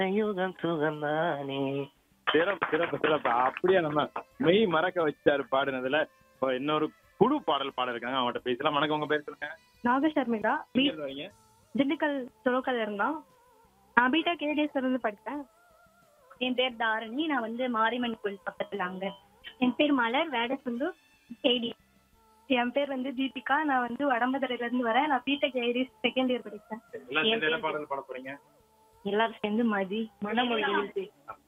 யுகம் சுகந்தானே சிறப்பு சிறப்பு சிறப்பு அப்படியே நம்ம மெய் மறக்க வச்சாரு பாடுனதுல இப்போ இன்னொரு குழு பாடல் பாட இருக்காங்க அவங்கள்ட்ட பேசலாம் வணக்கம் உங்க பேர் சொல்லுங்க நாகசர்மிகா எங்க பி இருந்து வரீங்க திண்டுக்கல் துரோக்கல் இருந்தான் நான் பீட்டா கேடிஎஸ் இருந்து படித்தேன் என் பேர் தாரணி நான் வந்து மாரியம்மன் கோயில் பக்கத்துல அங்க என் பேர் மலர் வேடசுந்து கேடி என் பேர் வந்து தீபிகா நான் வந்து வடமதுரையில இருந்து வரேன் நான் பீட்டா கேடிஎஸ் செகண்ட் இயர் படித்தேன் எல்லாம் சேர்ந்து என்ன பாடல் பாட போறீங்க எல்லாரும் சேர்ந்து மதி மனமொழி எழுத்து